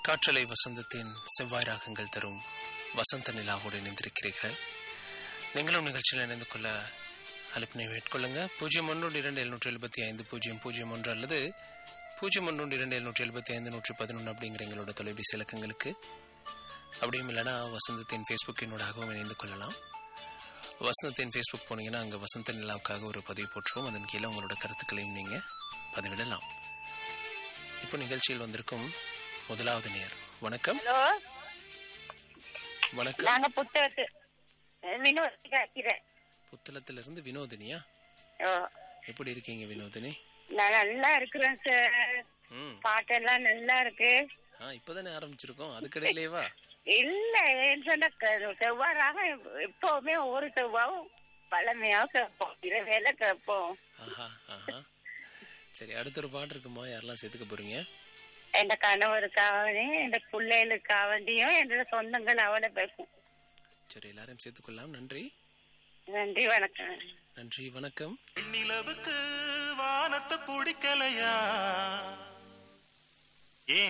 காற்றலை வசந்தத்தின் செவ்வாய் ராகங்கள் தரும் வசந்த நிலாவோடு இணைந்திருக்கிறீர்கள் நீங்களும் நிகழ்ச்சியில் இணைந்து கொள்ள அழைப்பினை மேற்கொள்ளுங்க பூஜ்ஜியம் ஒன்று இரண்டு எழுநூற்றி எழுபத்தி ஐந்து பூஜ்ஜியம் பூஜ்ஜியம் ஒன்று அல்லது பூஜ்ஜியம் ஒன்று இரண்டு எழுநூற்றி எழுபத்தி ஐந்து நூற்றி பதினொன்று அப்படிங்கிற எங்களோட தொலைபேசி இலக்கங்களுக்கு அப்படியும் இல்லைனா வசந்தத்தின் ஃபேஸ்புக்கினூடாகவும் இணைந்து கொள்ளலாம் வசந்தத்தின் ஃபேஸ்புக் போனீங்கன்னா அங்கே வசந்த நிலாவுக்காக ஒரு பதிவு போட்டுருவோம் அதன் கீழே உங்களோட கருத்துக்களையும் நீங்கள் பதிவிடலாம் இப்போ நிகழ்ச்சியில் வந்திருக்கும் முதலாவது நேர் வணக்கம் ஹலோ வணக்கம் நாங்க புத்தகத்து வினோத் கேட்கிறேன் புத்தளத்திலிருந்து வினோதினியா ஓ எப்படி இருக்கீங்க வினோதினி நான் நல்லா இருக்கிறேன் சார் ம் பாட்டெல்லாம் நல்லா இருக்கு ஆ இப்போதானே ஆரம்பிச்சிருக்கோம் அதுக்கடையிலேவா இல்ல ஏன்னு சொன்னா க- செவ்வாறாக எப்பவுமே ஒரு செவ்வாவும் பழமையாக கேட்போம் இரவேல கேட்போம் ஆஹா ஆஹா சரி அடுத்த ஒரு பாட்டு இருக்குமா யாரெல்லாம் சேர்த்துக்க போறீங்க என் கணவருக்காகவும் என் பிள்ளைகளுக்காவண்டியும் என்னோட சொந்தங்கள் அவளை பேசும் சரி எல்லாரையும் சேர்த்துக்கொள்ளலாம் நன்றி நன்றி வணக்கம் நன்றி வணக்கம் நிலவுக்கு வானத்தை பிடிக்கலையா